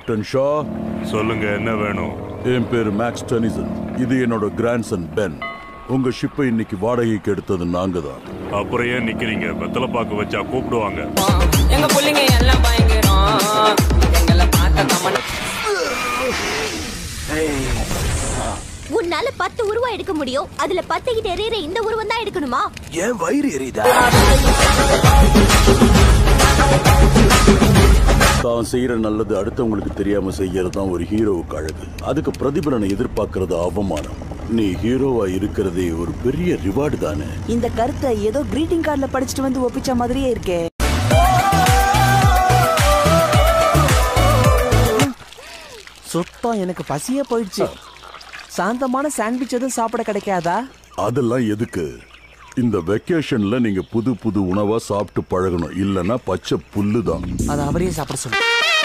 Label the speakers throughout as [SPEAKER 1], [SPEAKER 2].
[SPEAKER 1] captain Shah
[SPEAKER 2] சொல்லுங்க என்ன வேணும்
[SPEAKER 1] என் பேரு மேக்ஸ் டெனிசன் இது என்னோட கிராண்ட்சன் பென் உங்க ஷிப்பை இன்னைக்கு வாடகைக்கு எடுத்தது நாங்க தான்
[SPEAKER 2] அப்புறம் ஏன் நிக்கிறீங்க வெத்தலை பாக்கு வச்சா கூப்பிடுவாங்க
[SPEAKER 3] எங்க புள்ளைங்க எல்லாம் பயங்கரம் எங்களை பார்த்த கமல
[SPEAKER 4] உன்னால பத்து உருவம் எடுக்க முடியும் அதுல பத்து கிட்ட எறிகிற இந்த உருவம் தான் எடுக்கணுமா
[SPEAKER 5] ஏன் வயிறு எரியுதா
[SPEAKER 1] தான் செய்யற நல்லது அடுத்தவங்களுக்கு தெரியாம செய்யறது தான் ஒரு ஹீரோவுக்கு அழகு அதுக்கு பிரதிபலனை எதிர்பார்க்கறது அவமானம் நீ ஹீரோவா இருக்கிறதே ஒரு பெரிய ரிவார்டு தானே
[SPEAKER 6] இந்த கருத்தை ஏதோ கிரீட்டிங் கார்டுல படிச்சுட்டு வந்து ஒப்பிச்ச மாதிரியே இருக்கே சுத்தம் எனக்கு பசியே போயிடுச்சு சாந்தமான சாண்ட்விச் எதுவும் சாப்பிட கிடைக்காதா
[SPEAKER 1] அதெல்லாம் எதுக்கு இந்த வெக்கேஷன்ல நீங்க புது புது உணவா சாப்பிட்டு பழகணும் இல்லனா பச்சை புல்லு தான்
[SPEAKER 6] அதை அவரே சாப்பிட சொல்லு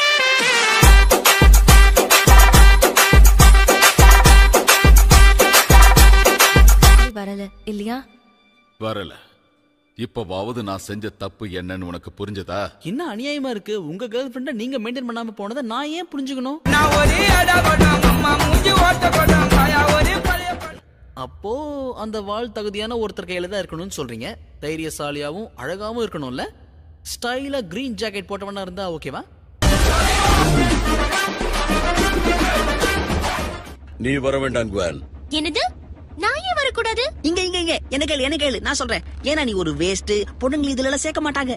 [SPEAKER 4] வரல இல்லையா
[SPEAKER 7] வரல இப்பவாவது நான் செஞ்ச தப்பு என்னன்னு உனக்கு புரிஞ்சதா
[SPEAKER 8] என்ன அநியாயமா இருக்கு உங்க கேர்ள் ஃப்ரெண்ட நீங்க மெயின்டைன் பண்ணாம போனதை நான் ஏன் புரிஞ்சுக்கணும்
[SPEAKER 3] நான் ஒரே அடா படம் அம்மா மூஞ்சி ஓட்ட படம் காயா ஒரே பழைய படம்
[SPEAKER 8] அப்போ அந்த வாழ் தகுதியான ஒருத்தர் கையில தான் இருக்கணும்னு சொல்றீங்க தைரியசாலியாவும் அழகாவும் இருக்கணும்ல ஸ்டைலா கிரீன் ஜாக்கெட் போட்டவனா இருந்தா ஓகேவா
[SPEAKER 1] நீ வர வேண்டாம் குவான்
[SPEAKER 4] என்னது நான் ஏன் வரக்கூடாது
[SPEAKER 9] இங்க இங்க இங்க என்ன கேளு என்ன கேளு நான் சொல்றேன் ஏன்னா நீ ஒரு வேஸ்ட் பொண்ணுங்களை இதுல எல்லாம் சேர்க்க மாட்டாங்க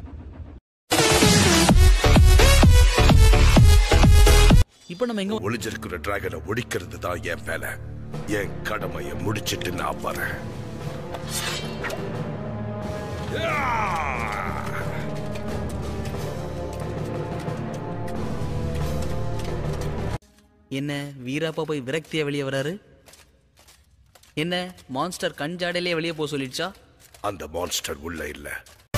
[SPEAKER 8] இப்போ நம்ம எங்க
[SPEAKER 10] ஒளிஞ்சிருக்கிற டிராகனை ஒழிக்கிறது தான் என் வேலை என் கடமையை முடிச்சிட்டு நான் வரேன்
[SPEAKER 8] என்ன வீராப்பா போய் விரக்தியா வெளியே வராரு என்ன மான்ஸ்டர் கண் ஜாடையிலே வெளியே போக சொல்லிடுச்சா
[SPEAKER 10] அந்த மான்ஸ்டர் உள்ள இல்ல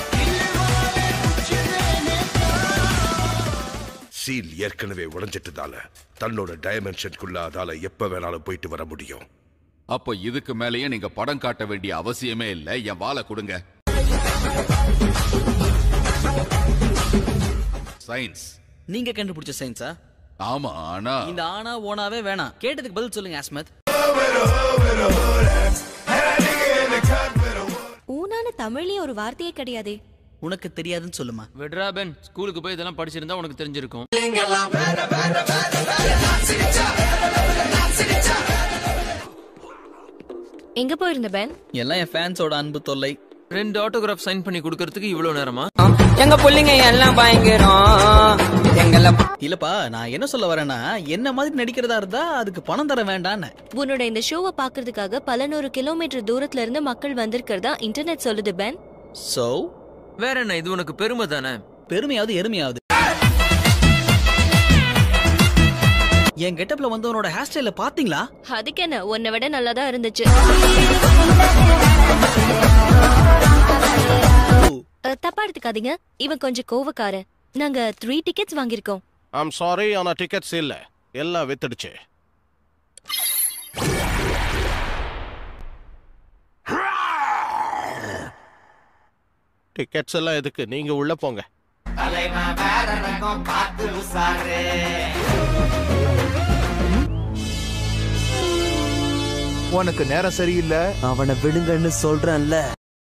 [SPEAKER 10] சீல் ஏற்கனவே உடைஞ்சிட்டதால தன்னோட டைமென்ஷனுக்குள்ள அதால எப்ப வேணாலும் போயிட்டு வர முடியும்
[SPEAKER 7] அப்போ இதுக்கு மேலேயே நீங்க படம் காட்ட வேண்டிய அவசியமே இல்ல என் வாளை கொடுங்க சயின்ஸ்
[SPEAKER 8] நீங்க கண்டுபிடிச்ச சயின்ஸா
[SPEAKER 7] ஆமா ஆனா
[SPEAKER 8] இந்த ஆனா ஓனாவே வேணாம் கேட்டதுக்கு பதில் சொல்லுங்க ஆஸ்மத்
[SPEAKER 4] ஊனான தமிழ்லயே ஒரு வார்த்தையே கிடையாதே
[SPEAKER 8] உனக்கு தெரியாதுன்னு சொல்லுமா
[SPEAKER 11] விட்ரா பென் ஸ்கூலுக்கு போய் இதெல்லாம் படிச்சிருந்தா உனக்கு தெரிஞ்சிருக்கும்
[SPEAKER 4] எங்க போயிருந்த பென்
[SPEAKER 8] எல்லாம் என் ஃபேன்ஸோட அன்பு தொல்லை
[SPEAKER 11] ரெண்டு ஆட்டோகிராஃப் சைன் பண்ணி கொடுக்கறதுக்கு இவ்வளவு நேரமா
[SPEAKER 3] எங்க புள்ளைங்க எல்லாம் பயங்கரம் எங்களை
[SPEAKER 8] இல்லப்பா நான் என்ன சொல்ல வரேன்னா என்ன மாதிரி நடிக்கிறதா இருந்தா அதுக்கு பணம் தர வேண்டான்னு
[SPEAKER 4] உன்னோட இந்த ஷோவை பாக்குறதுக்காக பல நூறு கிலோமீட்டர் தூரத்துல இருந்து மக்கள் வந்திருக்கிறதா இன்டர்நெட் சொல்லுது பென்
[SPEAKER 8] சோ
[SPEAKER 11] வேற என்ன இது உனக்கு பெருமை தானே
[SPEAKER 8] பெருமையாவது எருமையாவது என் கெட்டப்ல வந்தவனோட ஹேர் ஸ்டைல பாத்தீங்களா
[SPEAKER 4] அதுக்கு என்ன உன்னை விட நல்லாதான் இருந்துச்சு அஹ், தப்பா எடுத்துக்காதீங்க இவன் கொஞ்சம் கோவக்காரன் நாங்க த்ரீ டிக்கெட்ஸ் வாங்கியிருக்கோம்
[SPEAKER 12] ஐம் சாரி ஆனா டிக்கெட்ஸ் இல்ல எல்லாம் வித்துடுச்சு டிக்கெட்ஸ் எல்லாம் எதுக்கு நீங்க உள்ள போங்க
[SPEAKER 5] உனக்கு நேரம் சரியில்லை
[SPEAKER 6] அவனை விடுங்கன்னு சொல்றேன்ல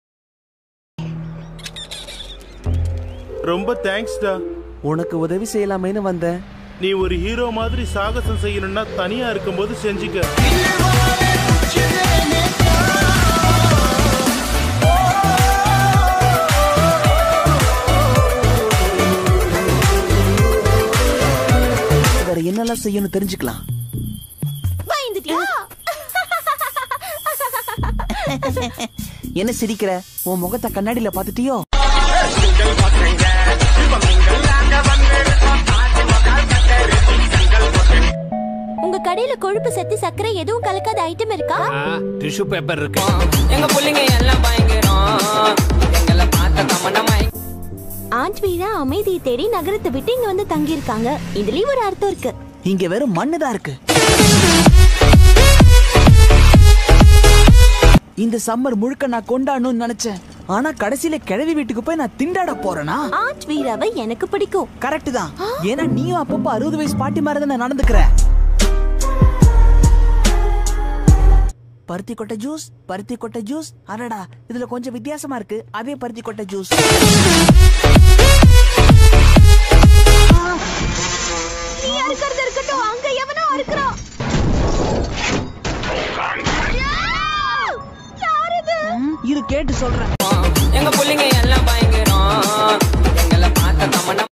[SPEAKER 13] ரொம்ப தேங்க்ஸ்டா
[SPEAKER 6] உனக்கு உதவி செய்யலாமேன்னு வந்தேன்
[SPEAKER 13] நீ ஒரு ஹீரோ மாதிரி சாகசம் செய்யணும்னா தனியா இருக்கும்போது செஞ்சுக்க
[SPEAKER 6] வேற என்னெல்லாம் செய்யணும் தெரிஞ்சுக்கலாம்
[SPEAKER 4] பயந்துட்டியா
[SPEAKER 6] என்ன சிரிக்கிற உன் முகத்தை கண்ணாடியில பாத்துட்டியோ
[SPEAKER 4] உங்க கடையில கொழுப்பு சத்து சர்க்கரை எதுவும் கலக்காத ஐட்டம் இருக்கா
[SPEAKER 11] டிஷ்யூ பேப்பர் இருக்கு
[SPEAKER 3] எங்க புள்ளைங்க எல்லாம் பயங்கரம் எங்களை பார்த்த கமனமாய்
[SPEAKER 4] ஆண்ட் வீரா அமைதியை தேடி நகரத்தை விட்டு இங்க வந்து தங்கி இருக்காங்க இதுலயும் ஒரு அர்த்தம் இருக்கு
[SPEAKER 6] இங்க வெறும் மண்ணுதான் இருக்கு இந்த சம்மர் முழுக்க நான் கொண்டாடணும்னு நினைச்சேன் ஆனா கடைசியில கிழவி வீட்டுக்கு போய் நான் திண்டாட போறேனா
[SPEAKER 14] ஆர்ட் வீராவை எனக்கு பிடிக்கும்
[SPEAKER 6] கரெக்ட் தான் ஏன்னா நீயும் அப்பப்போ அறுபது வயசு பாட்டி மாதிரி தானே நடந்துக்கிற பருத்தி கொட்டை ஜூஸ் பருத்தி கொட்டை ஜூஸ் அடடா இதுல கொஞ்சம் வித்தியாசமா இருக்கு அதே பருத்தி கொட்டை ஜூஸ்
[SPEAKER 14] நீ அறுக்கிறது இருக்கட்டும் அங்க எவனோ அறுக்கிறான் யார் இது
[SPEAKER 6] இரு கேட்டு சொல்றேன்
[SPEAKER 3] எங்க புள்ளைங்க எல்லாம் பயங்கரம் எங்களை பார்த்த தமன்னா